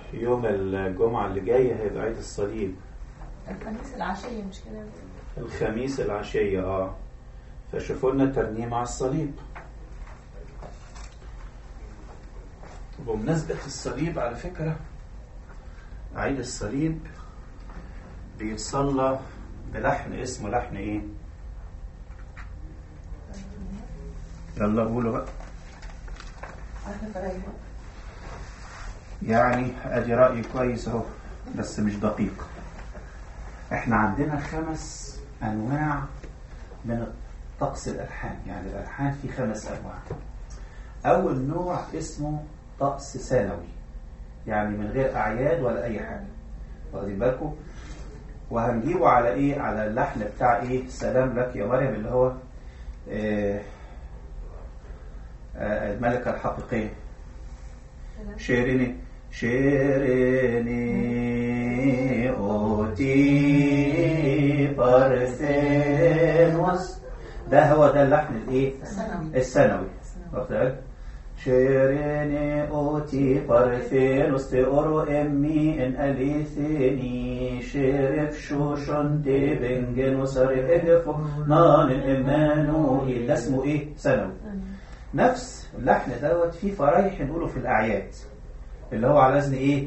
يوم الجمعة اللي جاية هيبقى عيد الصليب الخميس العشية مش كده الخميس العشية اه فشوفوا لنا ترنيمة على الصليب بمناسبة الصليب على فكرة عيد الصليب بيتصلى بلحن اسمه لحن ايه؟ يلا قولوا بقى احنا فرايح يعني ادي رأي كويس اهو بس مش دقيق احنا عندنا خمس انواع من طقس الالحان يعني الالحان في خمس انواع اول نوع اسمه طقس ثانوي يعني من غير اعياد ولا اي حاجه واخدين بالكم وهنجيبه على ايه على اللحن بتاع ايه سلام لك يا مريم اللي هو آه آه الملكه الحقيقيه شيريني شيريني اوتي بارثينوس ده هو ده اللحن الايه الثانوي الثانوي واخد بالك شيريني اوتي بارثينوس تيورو امي ان اليثيني شيرف شوشون دي بنجنوس ريفو نان الامانوئيل ده اسمه ايه ثانوي نفس اللحن دوت فيه فرايح نقوله في الأعياد اللي هو على وزن إيه؟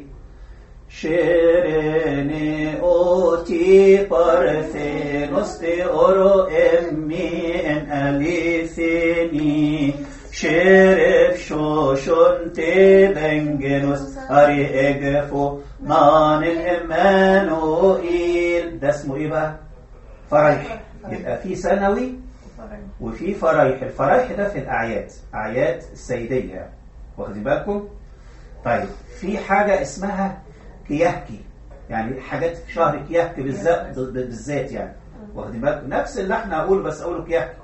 شيريني أوتي بارثينوس تي أورو إمي إن أليثيني شيرف شوشون تي بنجنوس أري إجفو نان الإمانوئيل ده اسمه إيه بقى؟ فرايح يبقى في ثانوي وفي فرايح الفرايح ده في الأعياد أعياد السيدية يعني. واخدين بالكم طيب في حاجة اسمها كيهكي يعني حاجات في شهر كيهكي بالذات بالذات يعني واخدين بالكم نفس اللي احنا هقوله بس اقوله كيهكي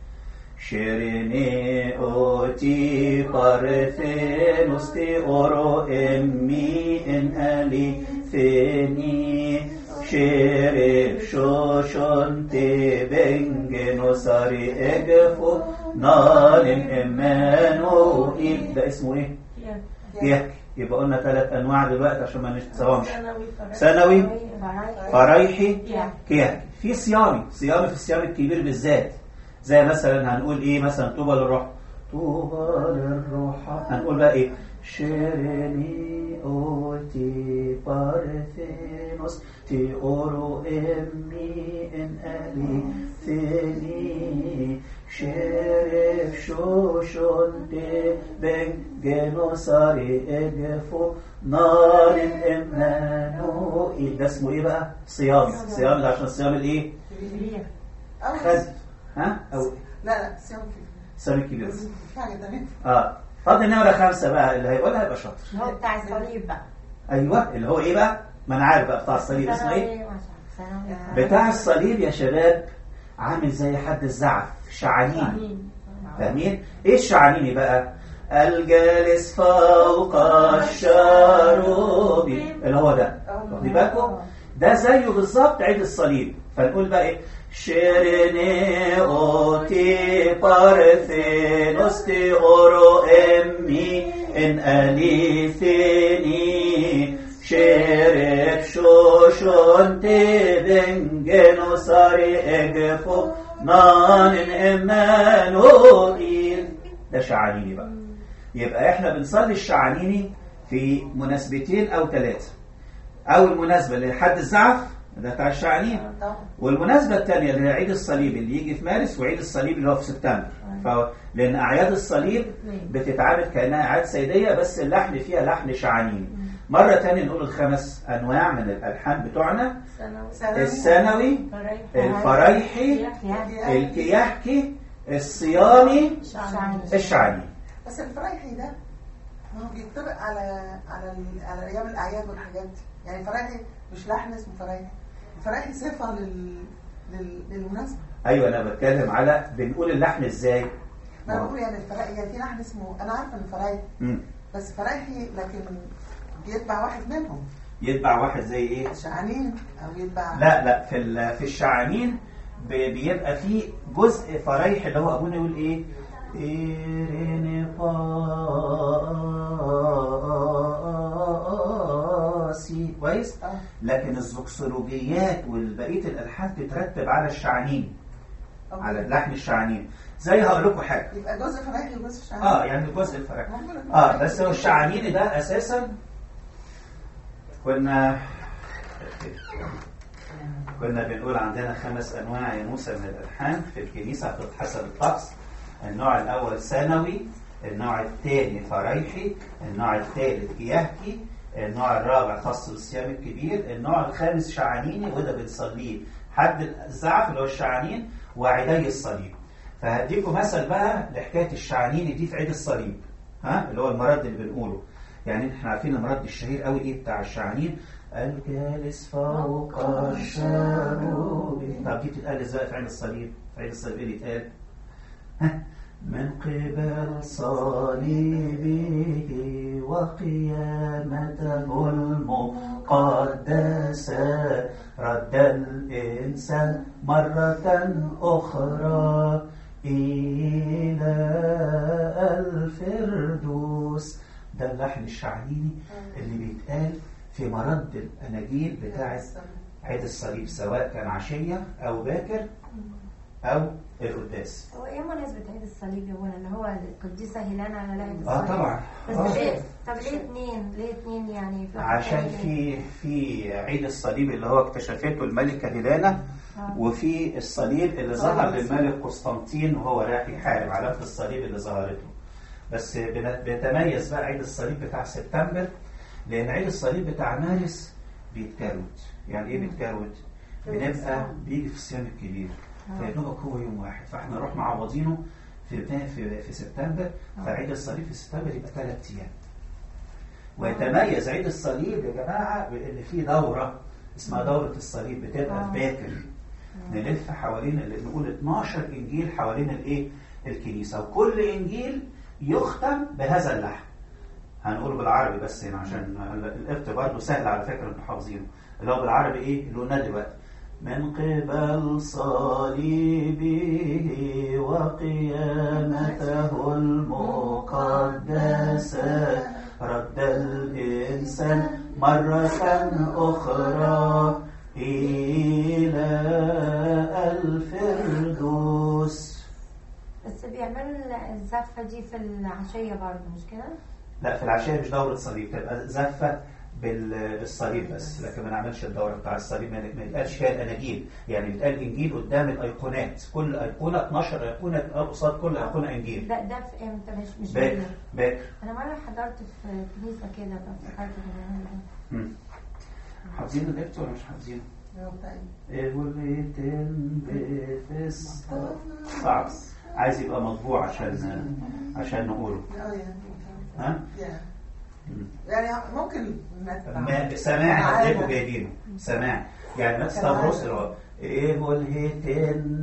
شيريني اوتي بارثينوس تي اورو امي ان الي ثيني شيرف شوشون تي بنجنو ساري اجفو نال امانوئيل ده اسمه ايه؟ يحكي يبقى قلنا ثلاث انواع دلوقتي عشان ما نتساومش ثانوي فرايحي كيحكي في صيامي صيامي في الصيام الكبير بالذات زي مثلا هنقول ايه مثلا طوبى للروح طوبى للروح هنقول بقى ايه شيريني اوتي بارثينوس تي اورو امي ان الي ثيني شيرف شوشون دي بن جنوساري اجفو نار امانوئيل ده اسمه ايه بقى؟ صيام صيام ده عشان صيام الايه؟ أو خد ها؟ او لا لا صيام كده صيام الكبير بس في حاجة تانية اه فاضل نمرة خمسة بقى اللي هيقولها يبقى شاطر هو بتاع الصليب بقى ايوه اللي هو ايه بقى؟ ما انا عارف بقى بتاع الصليب اسمه ايه؟ بتاع الصليب يا شباب عامل زي حد الزعف شعانين فاهمين؟ ايه الشعانيني بقى؟ الجالس فوق الشاروب اللي هو ده واخدين بالكم؟ ده زيه بالظبط عيد الصليب فنقول بقى ايه؟ شيريني اوتي بارثينوس تي اورو امي ان اليثيني شيرف شوشون تي بنجنو ساري اجفو نان امانوئيل ده شعانيني بقى يبقى احنا بنصلي الشعانيني في مناسبتين او ثلاثه اول مناسبه لحد الزعف ده بتاع الشعانين طبعا والمناسبة الثانية اللي هي عيد الصليب اللي يجي في مارس وعيد الصليب اللي هو في سبتمبر ف... لأن أعياد الصليب بتتعامل كأنها أعياد سيدية بس اللحن فيها لحن شعانين مرة تانية نقول الخمس أنواع من الألحان بتوعنا ثانوي الثانوي الفرايحي الكيحكي الصيامي الشعاني بس الفرايحي ده ما هو بيطبق على على ال- على ايام الاعياد والحاجات دي يعني الفرايحي مش لحن اسمه فرايحي الفرايحي صفه لل... لل... للمناسبه أيوة أنا بتكلم على بنقول اللحن إزاي ما أنا بقول يعني الفرايحي يعني في لحن اسمه انا عارفه ان فرايحي مم. بس فرايحي لكن بيتبع واحد منهم يتبع واحد زي إيه شعانين او يتبع لا لا في ال- في الشعانين ب- بيبقى في جزء فرايح اللي هو ابونا يقول ايه إيريني كويس اه لكن الزوكسولوجيات والبقيه الالحان تترتب على الشعانين أوكي. على لحن الشعانين زي هقول لكم حاجه يبقى جزء فرايحي وجزء شعبي اه يعني الجزء الفرق ممكن اه بس هو الشعانيني ده اساسا كنا كنا بنقول عندنا خمس انواع يا موسى من الالحان في الكنيسه حسب الطقس النوع الاول ثانوي النوع الثاني فرايحي النوع الثالث يهكي النوع الرابع خاص بالصيام الكبير النوع الخامس شعانيني وده بنصليه حد الزعف اللي هو الشعانين وعيدي الصليب فهديكم مثل بقى لحكايه الشعانيني دي في عيد الصليب ها اللي هو المرد اللي بنقوله يعني احنا عارفين المرد الشهير قوي ايه بتاع الشعانين الجالس فوق الشروب طب دي بتتقال ازاي في عيد الصليب في عيد الصليب ايه اللي يتقال ها من قبل صليبه وقيامته المقدسة رد الإنسان مرة أخرى إلى الفردوس ده اللحن الشعبيني اللي بيتقال في مرد الأناجيل بتاعت عيد الصليب سواء كان عشية أو باكر أو القداس هو ايه مناسبة عيد الصليب يا ابونا اللي هو القديسة هيلانا على عيد اه الصليب طبعا بس آه. ليه طب ليه اتنين ليه اتنين يعني في واحد عشان تاني؟ في في عيد الصليب اللي هو اكتشفته الملكة هيلانا آه. وفي الصليب اللي ظهر للملك قسطنطين وهو رايح يحارب علامة الصليب اللي ظهرته بس بن- بيتميز بقى عيد الصليب بتاع سبتمبر لأن عيد الصليب بتاع مارس بيتكروت يعني ايه بيتكروت؟ بنبقى بيجي في الصيام الكبير آه. فيدوبك هو يوم واحد فاحنا نروح معوضينه في في في سبتمبر آه. فعيد الصليب في سبتمبر يبقى ثلاث ايام ويتميز عيد الصليب يا جماعه بان في دوره اسمها دوره الصليب بتبقى آه. في باكر نلف حوالين ال- نقول 12 انجيل حوالين الايه الكنيسه وكل انجيل يختم بهذا اللحن هنقول بالعربي بس هنا عشان القبط برضه سهل على فكره انتوا حافظينه اللي هو بالعربي ايه اللي قلناه دلوقتي من قبل صليبه وقيامته المقدسة رد الإنسان مرة أخرى إلى الفردوس بس بيعملوا الزفة دي في العشية برضه مش كده؟ لا في العشاء مش دورة صليب تبقى زفة بال- بالصليب بس لكن ما نعملش الدورة بتاع الصليب ما ما يتقالش فيها الأناجيل يعني بيتقال إنجيل قدام الأيقونات كل أيقونة 12 أيقونة قصاد كل أيقونة إنجيل ده ده في امتى مش مش باكر بالليل. باكر انا مرة حضرت في كنيسة كده فافتكرت ان مم. حافظين الإبت ولا مش حافظين؟ هو بتاع ايه؟ إيفوليتن بفست صعب عايز يبقى مطبوع عشان عشان نقوله اه يعني ها؟ يعني مم. يعني ممكن نتبع. ما سماع هتلاقوا جايبينه سماع يعني ما تستغرس اللي هو ايبول هيتين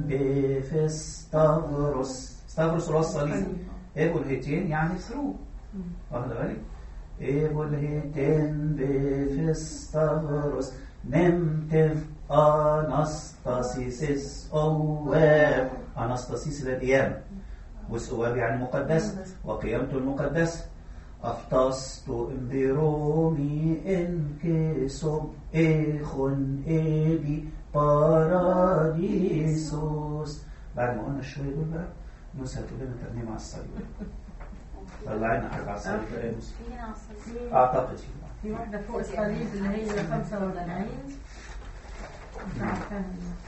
بفستغرس استغرس اللي هو الصليب ايبول هيتين يعني ثرو واخد بالك ايبول هيتين بفستغرس نمتف انستاسيسيس اواب انستاسيس ده القيامه وسواب يعني مقدسه وقيامته المقدسه أفطست إمبيرومي إنكسوب إخون إبي باراديسوس بعد ما قلنا شوية دول بقى موسى هتقول لنا ترنيمة على الصليب طلع لنا حاجة على الصليب بقى يا موسى أعتقد في في واحدة فوق الصليب اللي هي 45 مش عارفة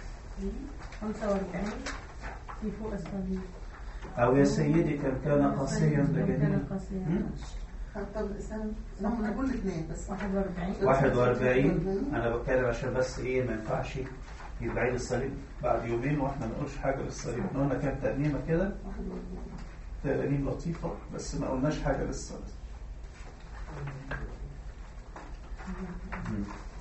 45 في فوق الصليب أو يا سيدي كم كان قاسيا كان بجميل قاسيا طب استنى ممكن نقول الاثنين بس 41 41 أنا بتكلم عشان بس إيه ما ينفعش يبقى عيد الصليب بعد يومين واحنا ما نقولش حاجة للصليب إحنا قلنا كام ترنيمة كده ترانيم لطيفة بس ما قلناش حاجة للصلاة مم.